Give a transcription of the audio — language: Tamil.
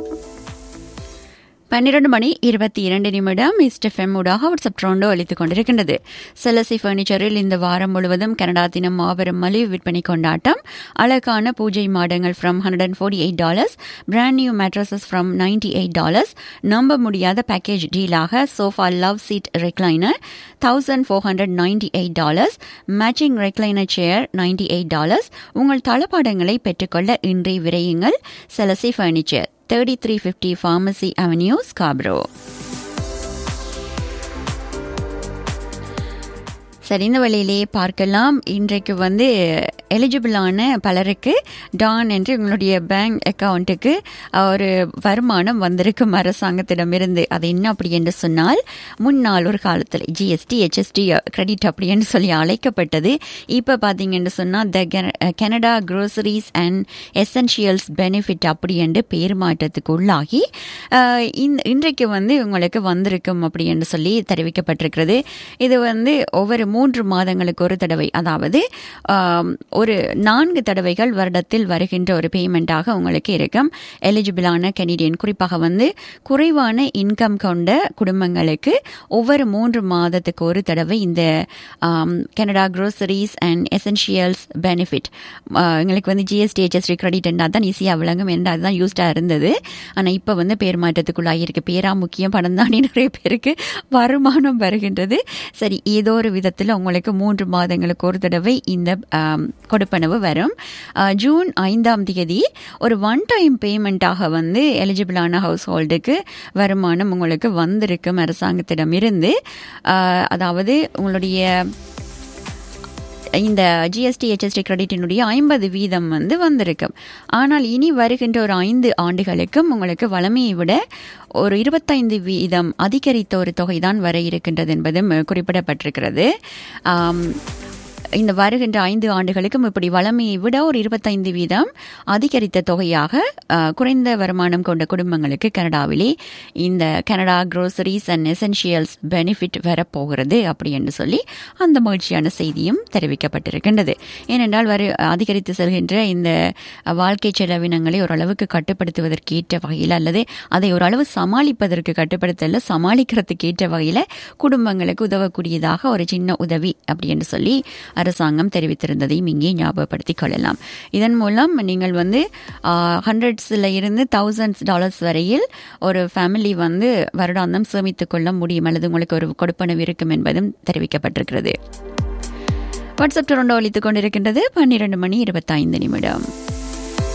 பன்னிரண்டு மணி இருபத்தி இரண்டு நிமிடம் இஸ்டெஃப்எம் ஊடாக வாட்ஸ்அப் ட்ரோண்டோ அளித்துக் கொண்டிருக்கின்றது செலசி பர்னிச்சரில் இந்த வாரம் முழுவதும் கனடா தினம் மாபெரும் மலிவு விற்பனை கொண்டாட்டம் அழகான பூஜை மாடங்கள் from hundred and forty eight dollars brand new mattresses from ninety eight dollars நம்ப முடியாத பேக்கேஜ் டீலாக sofa love seat recliner thousand four hundred ninety eight dollars matching recliner chair ninety eight dollars உங்கள் தளபாடங்களை பெற்றுக்கொள்ள இன்றே விரையுங்கள் செலசி furniture thirty three fifty pharmacy avenue Scarborough சரி இந்த வழியிலே பார்க்கலாம் இன்றைக்கு வந்து எலிஜிபிளான பலருக்கு டான் என்று உங்களுடைய பேங்க் அக்கவுண்ட்டுக்கு ஒரு வருமானம் வந்திருக்கும் அரசாங்கத்திடமிருந்து அது என்ன அப்படி என்று சொன்னால் முன்னால் ஒரு காலத்தில் ஜிஎஸ்டி ஹெச்எஸ்டி கிரெடிட் அப்படி என்று சொல்லி அழைக்கப்பட்டது இப்போ பார்த்தீங்கன்னு சொன்னால் the Canada groceries and essentials benefit அப்படி என்று பேர் மாற்றத்துக்கு உள்ளாகி இன்றைக்கு வந்து உங்களுக்கு வந்திருக்கும் அப்படி என்று சொல்லி தெரிவிக்கப்பட்டிருக்கிறது இது வந்து ஒவ்வொரு மூன்று மாதங்களுக்கு ஒரு தடவை அதாவது ஒரு நான்கு தடவைகள் வருடத்தில் வருகின்ற ஒரு பேமெண்ட்டாக உங்களுக்கு இருக்கும் எலிஜிபிளான கெனடியன் குறிப்பாக வந்து குறைவான இன்கம் கொண்ட குடும்பங்களுக்கு ஒவ்வொரு மூன்று மாதத்துக்கு ஒரு தடவை இந்த Canada groceries and essentials benefit எங்களுக்கு வந்து ஜிஎஸ்டி ஹெச்எஸ்டி கிரெடிட் தான் ஈஸியாக விளங்கும் என்று அதுதான் யூஸ்டாக இருந்தது ஆனால் இப்போ வந்து பேர் மாற்றத்துக்குள்ளாகி இருக்கு பேரா முக்கியம் பணம் தானே நிறைய பேருக்கு வருமானம் வருகின்றது சரி ஏதோ ஒரு விதத்தில் உங்களுக்கு மூன்று மாதங்களுக்கு ஒரு தடவை இந்த கொடுப்பனவு வரும் ஜூன் ஐந்தாம் தேதி ஒரு ஒன் டைம் பேமெண்ட்டாக வந்து எலிஜிபிளான ஹவுஸ் ஹோல்டுக்கு வருமானம் உங்களுக்கு வந்திருக்கும் அரசாங்கத்திடம் இருந்து அதாவது உங்களுடைய இந்த ஜிஎஸ்டி ஹெச்எஸ்டி கிரெடிட்டினுடைய ஐம்பது வீதம் வந்து வந்திருக்கும் ஆனால் இனி வருகின்ற ஒரு ஐந்து ஆண்டுகளுக்கும் உங்களுக்கு வளமையை விட ஒரு இருபத்தைந்து வீதம் அதிகரித்த ஒரு தொகை தான் வர இருக்கின்றது என்பதும் குறிப்பிடப்பட்டிருக்கிறது இந்த வருகின்ற ஐந்து ஆண்டுகளுக்கும் இப்படி வளமையை விட ஒரு இருபத்தைந்து வீதம் அதிகரித்த தொகையாக குறைந்த வருமானம் கொண்ட குடும்பங்களுக்கு கனடாவிலே இந்த Canada groceries and essentials benefit வரப்போகிறது அப்படி என்று சொல்லி அந்த மகிழ்ச்சியான செய்தியும் தெரிவிக்கப்பட்டிருக்கின்றது ஏனென்றால் வரு அதிகரித்து செல்கின்ற இந்த வாழ்க்கை செலவினங்களை ஓரளவுக்கு கட்டுப்படுத்துவதற்கு ஏற்ற வகையில் அல்லது அதை ஓரளவு சமாளிப்பதற்கு கட்டுப்படுத்தல சமாளிக்கிறதுக்கு ஏற்ற வகையில் குடும்பங்களுக்கு உதவக்கூடியதாக ஒரு சின்ன உதவி அப்படி என்று சொல்லி அரசாங்கம் தெரிவித்திருந்ததையும் இங்கே ஞாபகப்படுத்திக் கொள்ளலாம் இதன் மூலம் நீங்கள் வந்து ஹண்ட்ரட்ஸில் இருந்து தௌசண்ட்ஸ் டாலர்ஸ் வரையில் ஒரு ஃபேமிலி வந்து வருடாந்தம் சேமித்துக் கொள்ள முடியும் அல்லது உங்களுக்கு ஒரு கொடுப்பனவு இருக்கும் என்பதும் தெரிவிக்கப்பட்டிருக்கிறது வாட்ஸ்அப் டொரண்டோ அளித்துக் கொண்டிருக்கின்றது பன்னிரண்டு மணி இருபத்தைந்து நிமிடம்